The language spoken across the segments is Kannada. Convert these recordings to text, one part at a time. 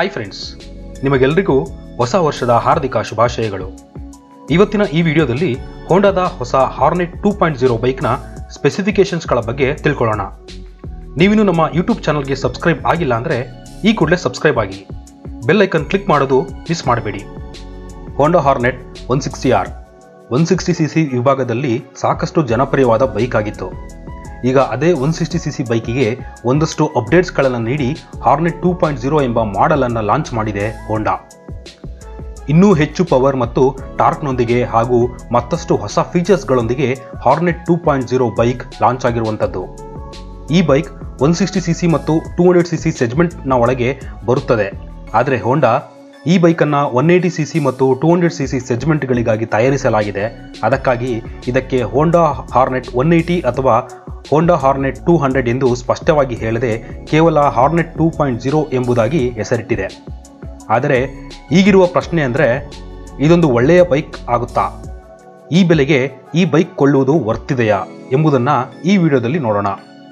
ಹಾಯ್ ಫ್ರೆಂಡ್ಸ್ ನಿಮಗೆಲ್ಲರಿಗೂ ಹೊಸ ವರ್ಷದ ಹಾರ್ದಿಕ ಶುಭಾಶಯಗಳು ಇವತ್ತಿನ ಈ ವಿಡಿಯೋದಲ್ಲಿ ಹೋಂಡಾದ ಹೊಸ ಹಾರ್ನೆಟ್ ಟೂ ಪಾಯಿಂಟ್ ಜೀರೋ ಬೈಕ್ನ ಸ್ಪೆಸಿಫಿಕೇಶನ್ಸ್ಗಳ ಬಗ್ಗೆ ತಿಳ್ಕೊಳ್ಳೋಣ ನೀವಿನ್ನು ನಮ್ಮ ಯೂಟ್ಯೂಬ್ ಚಾನಲ್ಗೆ ಸಬ್ಸ್ಕ್ರೈಬ್ ಆಗಿಲ್ಲ ಅಂದರೆ ಈ ಕೂಡಲೇ ಸಬ್ಸ್ಕ್ರೈಬ್ ಆಗಿ ಬೆಲ್ ಐಕನ್ ಕ್ಲಿಕ್ ಮಾಡೋದು ಮಿಸ್ ಮಾಡಬೇಡಿ Honda Hornet one sixty R one sixty C C ವಿಭಾಗದಲ್ಲಿ ಸಾಕಷ್ಟು ಜನಪ್ರಿಯವಾದ ಬೈಕ್ ಆಗಿತ್ತು ಈಗ ಅದೇ ಒನ್ ಸಿಕ್ಸ್ಟಿ ಸಿ ಸಿ ಬೈಕಿಗೆ ಒಂದಷ್ಟು ಅಪ್ಡೇಟ್ಸ್ಗಳನ್ನು ನೀಡಿ ಹಾರ್ನೆಟ್ ಟೂ ಪಾಯಿಂಟ್ ಜೀರೋ ಎಂಬ ಮಾಡೆಲನ್ನು ಲಾಂಚ್ ಮಾಡಿದೆ ಹೋಂಡಾ ಇನ್ನೂ ಹೆಚ್ಚು ಪವರ್ ಮತ್ತು ಟಾರ್ಕ್ನೊಂದಿಗೆ ಹಾಗೂ ಮತ್ತಷ್ಟು ಹೊಸ ಫೀಚರ್ಸ್ಗಳೊಂದಿಗೆ Hornet two point zero bike launch ಆಗಿರುವಂಥದ್ದು ಈ bike one sixty C C ಮತ್ತು ಟೂ ಹಂಡ್ರೆಡ್ ಸಿ ಸಿ ಸೆಗ್ಮೆಂಟ್ನ ಒಳಗೆ ಬರುತ್ತದೆ ಆದರೆ ಹೋಂಡಾ ಈ ಬೈಕನ್ನು ಒನ್ ಏಯ್ಟಿ ಸಿ ಸಿ ಮತ್ತು ಟೂ ಹಂಡ್ರೆಡ್ ಸಿ ಸಿ ಸೆಗ್ಮೆಂಟ್ಗಳಿಗಾಗಿ ತಯಾರಿಸಲಾಗಿದೆ ಅದಕ್ಕಾಗಿ ಇದಕ್ಕೆ ಹೋಂಡಾ ಹಾರ್ನೆಟ್ ಒನ್ ಏಯ್ಟಿ ಅಥವಾ ಹೋಂಡಾ ಹಾರ್ನೆಟ್ ಟೂ ಹಂಡ್ರೆಡ್ ಎಂದು ಸ್ಪಷ್ಟವಾಗಿ ಹೇಳದೆ ಕೇವಲ ಹಾರ್ನೆಟ್ ಟೂ ಪಾಯಿಂಟ್ ಜೀರೋ ಎಂಬುದಾಗಿ ಹೆಸರಿಟ್ಟಿದೆ ಆದರೆ ಈಗಿರುವ ಪ್ರಶ್ನೆ ಅಂದರೆ ಇದೊಂದು ಒಳ್ಳೆಯ ಬೈಕ್ ಆಗುತ್ತಾ ಈ ಬೆಲೆಗೆ ಈ ಬೈಕ್ ಕೊಳ್ಳುವುದು ವರ್ತಿದೆಯಾ ಎಂಬುದನ್ನು ಈ ವಿಡಿಯೋದಲ್ಲಿ ನೋಡೋಣ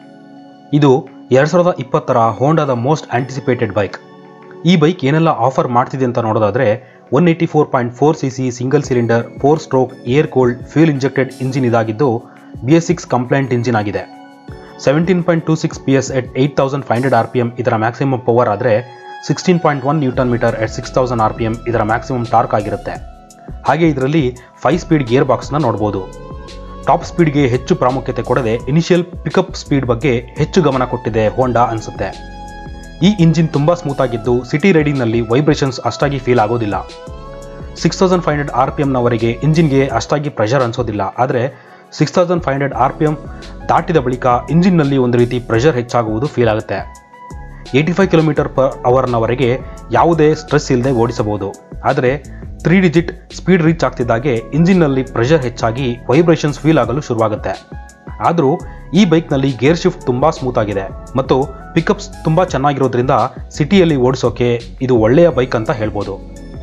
ಇದು ಎರಡು ಸಾವಿರದ ಇಪ್ಪತ್ತರ ಹೋಂಡಾದ ಮೋಸ್ಟ್ ಆಂಟಿಸಿಪೇಟೆಡ್ ಬೈಕ್ ಈ ಬೈಕ್ ಏನೆಲ್ಲ ಆಫರ್ ಮಾಡ್ತಿದೆ ಅಂತ ನೋಡೋದಾದರೆ one eighty four point four C C single cylinder four stroke air cold fuel injected engine ಇದಾಗಿದ್ದು B S six compliant engine ಆಗಿದೆ seventeen point two six P S at eight thousand five hundred R P M ಇದರ ಮ್ಯಾಕ್ಸಿಮಮ್ ಪವರ್ ಆದರೆ sixteen point one newton metre at six thousand R P M ಇದರ ಮ್ಯಾಕ್ಸಿಮಮ್ ಟಾರ್ಕ್ ಆಗಿರುತ್ತೆ ಹಾಗೆ ಇದರಲ್ಲಿ ಫೈವ್ ಸ್ಪೀಡ್ ಗೇರ್ ಬಾಕ್ಸ್ನ ನೋಡ್ಬೋದು ಟಾಪ್ ಸ್ಪೀಡ್ಗೆ ಹೆಚ್ಚು ಪ್ರಾಮುಖ್ಯತೆ ಕೊಡದೆ ಇನಿಷಿಯಲ್ ಪಿಕಪ್ ಸ್ಪೀಡ್ ಬಗ್ಗೆ ಹೆಚ್ಚು ಗಮನ ಕೊಟ್ಟಿದೆ ಹೋಂಡಾ ಅನಿಸುತ್ತೆ ಈ ಇಂಜಿನ್ ತುಂಬ ಸ್ಮೂತ್ ಆಗಿದ್ದು ಸಿಟಿ ರೈಡಿಂಗ್ನಲ್ಲಿ ವೈಬ್ರೇಷನ್ಸ್ ಅಷ್ಟಾಗಿ ಫೀಲ್ ಆಗೋದಿಲ್ಲ six thousand five hundred R P ಎಮ್ನವರೆಗೆ ಇಂಜಿನ್ಗೆ ಅಷ್ಟಾಗಿ ಪ್ರೆಷರ್ ಅನಿಸೋದಿಲ್ಲ ಆದರೆ six thousand five hundred R P M ದಾಟಿದ ಬಳಿಕ ಇಂಜಿನ್ನಲ್ಲಿ ಒಂದು ರೀತಿ ಪ್ರೆಷರ್ ಹೆಚ್ಚಾಗುವುದು ಫೀಲ್ ಆಗುತ್ತೆ ಏಯ್ಟಿ ಫೈವ್ ಕಿಲೋಮೀಟರ್ ಪರ್ ಅವರ್ನವರೆಗೆ ಯಾವುದೇ ಸ್ಟ್ರೆಸ್ ಇಲ್ಲದೆ ಓಡಿಸಬಹುದು ಆದರೆ ತ್ರೀ ಡಿಜಿಟ್ ಸ್ಪೀಡ್ ರೀಚ್ ಆಗ್ತಿದ್ದಾಗೆ ಇಂಜಿನ್ನಲ್ಲಿ ಪ್ರೆಷರ್ ಹೆಚ್ಚಾಗಿ ವೈಬ್ರೇಷನ್ಸ್ ಫೀಲ್ ಆಗಲು ಶುರುವಾಗುತ್ತೆ ಆದರೂ ಈ ಬೈಕ್ನಲ್ಲಿ ಗೇರ್ ಶಿಫ್ಟ್ ತುಂಬ ಸ್ಮೂತ್ ಆಗಿದೆ ಮತ್ತು ಪಿಕಪ್ಸ್ ತುಂಬ ಚೆನ್ನಾಗಿರೋದ್ರಿಂದ ಸಿಟಿಯಲ್ಲಿ ಓಡಿಸೋಕೆ ಇದು ಒಳ್ಳೆಯ ಬೈಕ್ ಅಂತ ಹೇಳ್ಬೋದು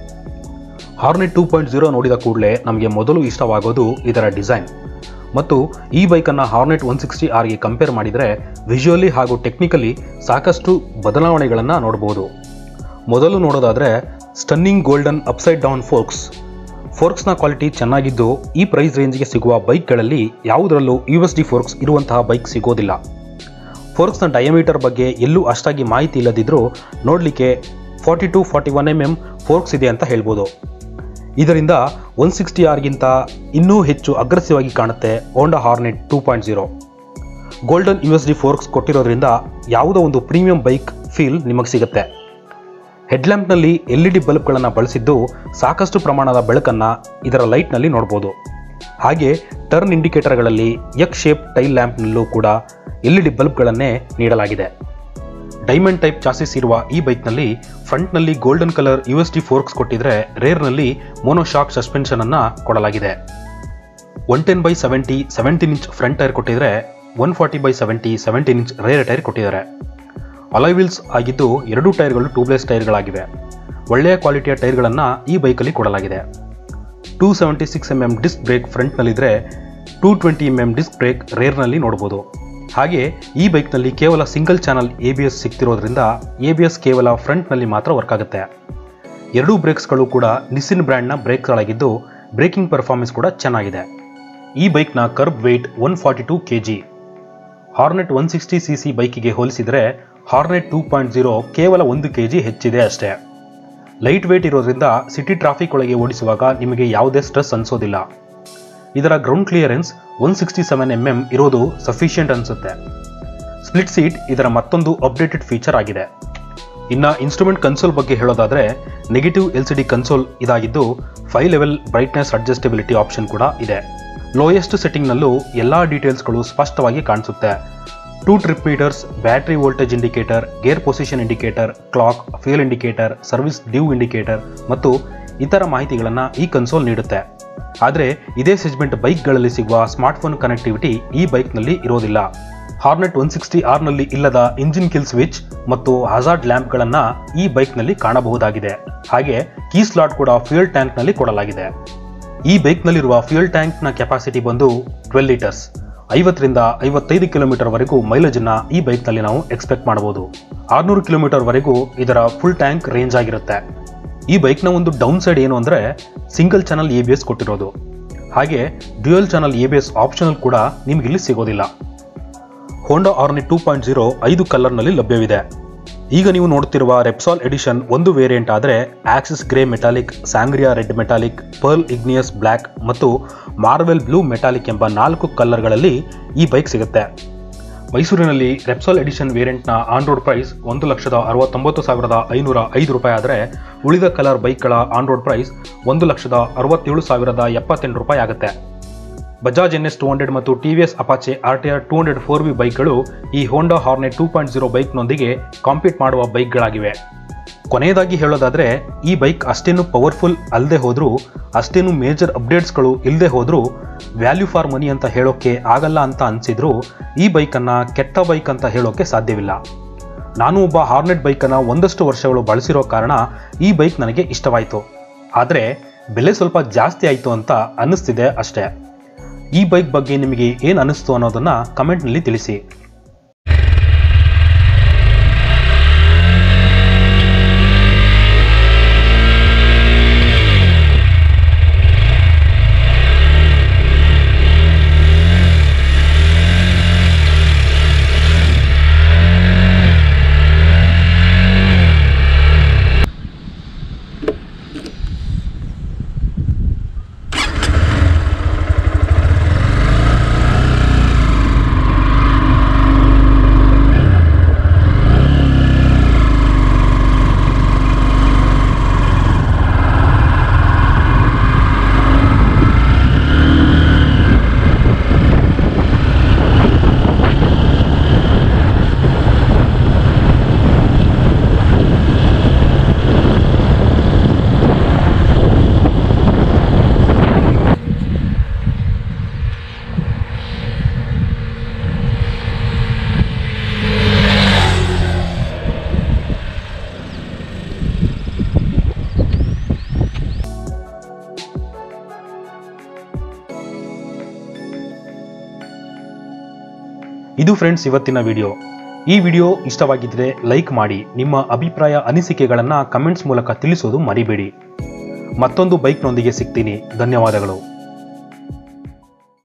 ಹಾರ್ನೆಟ್ ಟೂ ಪಾಯಿಂಟ್ ಜೀರೋ ನೋಡಿದ ಕೂಡಲೇ ನಮಗೆ ಮೊದಲು ಇಷ್ಟವಾಗೋದು ಇದರ ಡಿಸೈನ್ ಮತ್ತು ಈ ಬೈಕನ್ನು ಹಾರ್ನೆಟ್ ಒನ್ ಸಿಕ್ಸ್ಟಿ ಆರ್ಗೆ ಕಂಪೇರ್ ಮಾಡಿದರೆ ವಿಜುವಲಿ ಹಾಗೂ ಟೆಕ್ನಿಕಲಿ ಸಾಕಷ್ಟು ಬದಲಾವಣೆಗಳನ್ನು ನೋಡ್ಬೋದು ಮೊದಲು ನೋಡೋದಾದರೆ stunning golden upside down forks ಫೋರ್ಕ್ಸ್ನ ಕ್ವಾಲಿಟಿ ಚೆನ್ನಾಗಿದ್ದು ಈ ಪ್ರೈಸ್ ರೇಂಜ್ಗೆ ಸಿಗುವ ಬೈಕ್ಗಳಲ್ಲಿ ಯಾವುದರಲ್ಲೂ ಯು ಎಸ್ ಡಿ ಫೋರ್ಕ್ಸ್ ಇರುವಂತಹ ಬೈಕ್ ಸಿಗೋದಿಲ್ಲ ಫೋರ್ಕ್ಸ್ನ ಡಯಾಮೀಟರ್ ಬಗ್ಗೆ ಎಲ್ಲೂ ಅಷ್ಟಾಗಿ ಮಾಹಿತಿ ಇಲ್ಲದಿದ್ದರೂ ನೋಡಲಿಕ್ಕೆ forty to forty one M M forks ಇದೆ ಅಂತ ಹೇಳ್ಬೋದು ಇದರಿಂದ ಒನ್ ಸಿಕ್ಸ್ಟಿ ಆರ್ಗಿಂತ ಇನ್ನೂ ಹೆಚ್ಚು ಅಗ್ರೆಸಿವ್ ಆಗಿ ಕಾಣುತ್ತೆ Honda Hornet two point zero golden U S D forks ಕೊಟ್ಟಿರೋದ್ರಿಂದ ಯಾವುದೋ ಒಂದು ಪ್ರೀಮಿಯಂ ಬೈಕ್ ಫೀಲ್ ನಿಮಗೆ ಸಿಗುತ್ತೆ ಹೆಡ್ಲ್ಯಾಂಪ್ನಲ್ಲಿ ಎಲ್ ಇ ಡಿ ಬಲ್ಬ್ಗಳನ್ನು ಬಳಸಿದ್ದು ಸಾಕಷ್ಟು ಪ್ರಮಾಣದ ಬೆಳಕನ್ನು ಇದರ ಲೈಟ್ನಲ್ಲಿ ನೋಡ್ಬೋದು ಹಾಗೆ ಟರ್ನ್ ಇಂಡಿಕೇಟರ್ಗಳಲ್ಲಿ ಎಕ್ ಶೇಪ್ ಟೈಲ್ ಲ್ಯಾಂಪ್ನಲ್ಲೂ ಕೂಡ ಎಲ್ ಇ ಡಿ ಬಲ್ಬ್ಗಳನ್ನೇ ನೀಡಲಾಗಿದೆ ಡೈಮಂಡ್ ಟೈಪ್ ಚಾಸಿಸ್ ಇರುವ ಈ ಬೈಕ್ನಲ್ಲಿ ಫ್ರಂಟ್ನಲ್ಲಿ golden colour U S D forks ಕೊಟ್ಟಿದ್ರೆ ರೇರ್ನಲ್ಲಿ ಮೋನೋಶಾಕ್ ಸಸ್ಪೆನ್ಷನ್ ಅನ್ನ ಕೊಡಲಾಗಿದೆ one ten by seventy seventeen inch front tyre ಕೊಟ್ಟಿದ್ರೆ one forty by seventy seventeen inch rear tyre ಕೊಟ್ಟಿದ್ದಾರೆ ಅಲಾಯ್ ವೀಲ್ಸ್ ಆಗಿದ್ದು ಎರಡೂ ಟೈರ್ಗಳು ಟ್ಯೂಬ್ಲೆಸ್ ಟೈರ್ಗಳಾಗಿವೆ ಒಳ್ಳೆಯ ಕ್ವಾಲಿಟಿಯ ಟೈರ್ಗಳನ್ನು ಈ ಬೈಕಲ್ಲಿ ಕೊಡಲಾಗಿದೆ two seventy six M M disc brake ಫ್ರಂಟ್ನಲ್ಲಿದ್ದರೆ two twenty M M disc brake ರೇರ್ನಲ್ಲಿ ನೋಡ್ಬೋದು ಹಾಗೆ ಈ ಬೈಕ್ನಲ್ಲಿ ಕೇವಲ single channel A B S ಸಿಗ್ತಿರೋದ್ರಿಂದ ಎ ಬಿ ಎಸ್ ಕೇವಲ ಫ್ರಂಟ್ನಲ್ಲಿ ಮಾತ್ರ ವರ್ಕ್ ಆಗುತ್ತೆ ಎರಡೂ ಬ್ರೇಕ್ಸ್ಗಳು ಕೂಡ ನಿಸಿನ್ ಬ್ರ್ಯಾಂಡ್ನ ಬ್ರೇಕ್ಗಳಾಗಿದ್ದು ಬ್ರೇಕಿಂಗ್ ಪರ್ಫಾರ್ಮೆನ್ಸ್ ಕೂಡ ಚೆನ್ನಾಗಿದೆ ಈ ಬೈಕ್ನ kerb weight one forty two K G Hornet one sixty C C ಬೈಕಿಗೆ ಹೋಲಿಸಿದರೆ ಹಾರ್ನೆಟ್ ಟೂ ಪಾಯಿಂಟ್ ಜೀರೋ ಕೇವಲ ಒಂದು ಕೆ ಜಿ ಹೆಚ್ಚಿದೆ ಅಷ್ಟೇ ಲೈಟ್ ವೇಟ್ ಇರೋದ್ರಿಂದ ಸಿಟಿ ಟ್ರಾಫಿಕ್ ಒಳಗೆ ಓಡಿಸುವಾಗ ನಿಮಗೆ ಯಾವುದೇ ಸ್ಟ್ರೆಸ್ ಅನಿಸೋದಿಲ್ಲ ಇದರ ground clearance one sixty seven M M ಇರೋದು ಸಫಿಷಿಯೆಂಟ್ ಅನಿಸುತ್ತೆ ಸ್ಪ್ಲಿಟ್ ಸೀಟ್ ಇದರ ಮತ್ತೊಂದು ಅಪ್ಡೇಟೆಡ್ ಫೀಚರ್ ಆಗಿದೆ ಇನ್ನು ಇನ್ಸ್ಟ್ರೂಮೆಂಟ್ ಕನ್ಸೋಲ್ ಬಗ್ಗೆ ಹೇಳೋದಾದರೆ negative L C D console ಇದಾಗಿದ್ದು five level brightness adjustability option ಕೂಡ ಇದೆ ಲೋಯೆಸ್ಟ್ ಸೆಟ್ಟಿಂಗ್ನಲ್ಲೂ ಎಲ್ಲ ಡೀಟೇಲ್ಸ್ಗಳು ಸ್ಪಷ್ಟವಾಗಿ ಕಾಣಿಸುತ್ತೆ two trip meters battery voltage indicator gear position indicator clock fuel indicator service due indicator ಮತ್ತು ಇತರ ಮಾಹಿತಿಗಳನ್ನು ಈ ಕನ್ಸೋಲ್ ನೀಡುತ್ತೆ ಆದರೆ ಇದೇ ಸೆಗ್ಮೆಂಟ್ ಬೈಕ್ಗಳಲ್ಲಿ ಸಿಗುವ ಸ್ಮಾರ್ಟ್ಫೋನ್ ಕನೆಕ್ಟಿವಿಟಿ ಈ ಬೈಕ್ನಲ್ಲಿ ಇರೋದಿಲ್ಲ ಹಾರ್ನೆಟ್ ಒನ್ ಸಿಕ್ಸ್ಟಿ ಆರ್ನಲ್ಲಿ ಇಲ್ಲದ ಇಂಜಿನ್ ಕಿಲ್ ಸ್ವಿಚ್ ಮತ್ತು ಹಜಾರ್ಡ್ ಲ್ಯಾಂಪ್ಗಳನ್ನು ಈ ಬೈಕ್ನಲ್ಲಿ ಕಾಣಬಹುದಾಗಿದೆ ಹಾಗೆ ಕೀ ಸ್ಲಾಟ್ ಕೂಡ ಫ್ಯೂಯಲ್ ಟ್ಯಾಂಕ್ನಲ್ಲಿ ಕೊಡಲಾಗಿದೆ ಈ ಬೈಕ್ನಲ್ಲಿರುವ ಫ್ಯೂಯಲ್ ಟ್ಯಾಂಕ್ನ ಕೆಪಾಸಿಟಿ ಬಂದು ಟ್ವೆಲ್ ಲೀಟರ್ಸ್ ಐವತ್ತರಿಂದ ಐವತ್ತೈದು ಕಿಲೋಮೀಟರ್ವರೆಗೂ ಮೈಲೇಜನ್ನು ಈ ಬೈಕ್ನಲ್ಲಿ ನಾವು ಎಕ್ಸ್ಪೆಕ್ಟ್ ಮಾಡಬಹುದು ಆರುನೂರು ಕಿಲೋಮೀಟರ್ವರೆಗೂ ಇದರ ಫುಲ್ ಟ್ಯಾಂಕ್ ರೇಂಜ್ ಆಗಿರುತ್ತೆ ಈ ಬೈಕ್ನ ಒಂದು ಡೌನ್ ಸೈಡ್ ಏನು ಅಂದರೆ single channel A B S ಕೊಟ್ಟಿರೋದು ಹಾಗೆ dual channel A B S optional ಕೂಡ ನಿಮಗಿಲ್ಲಿ ಸಿಗೋದಿಲ್ಲ Honda Hornet two point zero ಐದು ಕಲರ್ನಲ್ಲಿ ಲಭ್ಯವಿದೆ ಈಗ ನೀವು ನೋಡ್ತಿರುವ ರೆಪ್ಸಾಲ್ ಎಡಿಷನ್ ಒಂದು ವೇರಿಯಂಟ್ ಆದರೆ Axis grey metallic sangria red metallic pearl igneous black ಮತ್ತು ಮಾರ್ವೆಲ್ ಬ್ಲೂ ಮೆಟಾಲಿಕ್ ಎಂಬ ನಾಲ್ಕು ಕಲರ್ಗಳಲ್ಲಿ ಈ ಬೈಕ್ ಸಿಗುತ್ತೆ ಮೈಸೂರಿನಲ್ಲಿ ರೆಪ್ಸಾಲ್ ಎಡಿಷನ್ ವೇರಿಯಂಟ್ನ ಆನ್ ರೋಡ್ ಪ್ರೈಸ್ ಒಂದು ಲಕ್ಷದ ಅರವತ್ತೊಂಬತ್ತು ಸಾವಿರದ ಐನೂರ ಐದು ರೂಪಾಯಿ ಆದರೆ ಉಳಿದ ಕಲರ್ ಬೈಕ್ಗಳ ಆನ್ ರೋಡ್ ಪ್ರೈಸ್ ಒಂದು ಲಕ್ಷದ ಅರವತ್ತೇಳು ಸಾವಿರದ ಎಪ್ಪತ್ತೆಂಟು ರೂಪಾಯಿ ಆಗುತ್ತೆ Bajaj N S two hundred ಮತ್ತು T V S Apache R T R two hundred four V ಬೈಕ್ಗಳು ಈ Honda Hornet two point zero ಬೈಕ್ನೊಂದಿಗೆ ಕಾಂಪೀಟ್ ಮಾಡುವ ಬೈಕ್ಗಳಾಗಿವೆ ಕೊನೆಯದಾಗಿ ಹೇಳೋದಾದರೆ ಈ ಬೈಕ್ ಅಷ್ಟೇನು ಪವರ್ಫುಲ್ ಅಲ್ಲದೆ ಹೋದರೂ ಅಷ್ಟೇನು ಮೇಜರ್ ಅಪ್ಡೇಟ್ಸ್ಗಳು ಇಲ್ಲದೆ ಹೋದರೂ ವ್ಯಾಲ್ಯೂ ಫಾರ್ ಮನಿ ಅಂತ ಹೇಳೋಕ್ಕೆ ಆಗಲ್ಲ ಅಂತ ಅನಿಸಿದ್ರು ಈ ಬೈಕನ್ನು ಕೆಟ್ಟ ಬೈಕ್ ಅಂತ ಹೇಳೋಕ್ಕೆ ಸಾಧ್ಯವಿಲ್ಲ ನಾನು ಒಬ್ಬ ಹಾರ್ನೆಟ್ ಬೈಕನ್ನು ಒಂದಷ್ಟು ವರ್ಷಗಳು ಬಳಸಿರೋ ಕಾರಣ ಈ ಬೈಕ್ ನನಗೆ ಇಷ್ಟವಾಯಿತು ಆದರೆ ಬೆಲೆ ಸ್ವಲ್ಪ ಜಾಸ್ತಿ ಆಯಿತು ಅಂತ ಅನ್ನಿಸ್ತಿದೆ ಅಷ್ಟೇ ಈ ಬೈಕ್ ಬಗ್ಗೆ ನಿಮಗೆ ಏನು ಅನ್ನಿಸ್ತು ಅನ್ನೋದನ್ನು ಕಮೆಂಟ್ನಲ್ಲಿ ತಿಳಿಸಿ ಇದು ಫ್ರೆಂಡ್ಸ್ ಇವತ್ತಿನ ವಿಡಿಯೋ ಈ ವಿಡಿಯೋ ಇಷ್ಟವಾಗಿದ್ದರೆ ಲೈಕ್ ಮಾಡಿ ನಿಮ್ಮ ಅಭಿಪ್ರಾಯ ಅನಿಸಿಕೆಗಳನ್ನು ಕಮೆಂಟ್ಸ್ ಮೂಲಕ ತಿಳಿಸೋದು ಮರಿಬೇಡಿ ಮತ್ತೊಂದು ಬೈಕ್ನೊಂದಿಗೆ ಸಿಗ್ತೀನಿ ಧನ್ಯವಾದಗಳು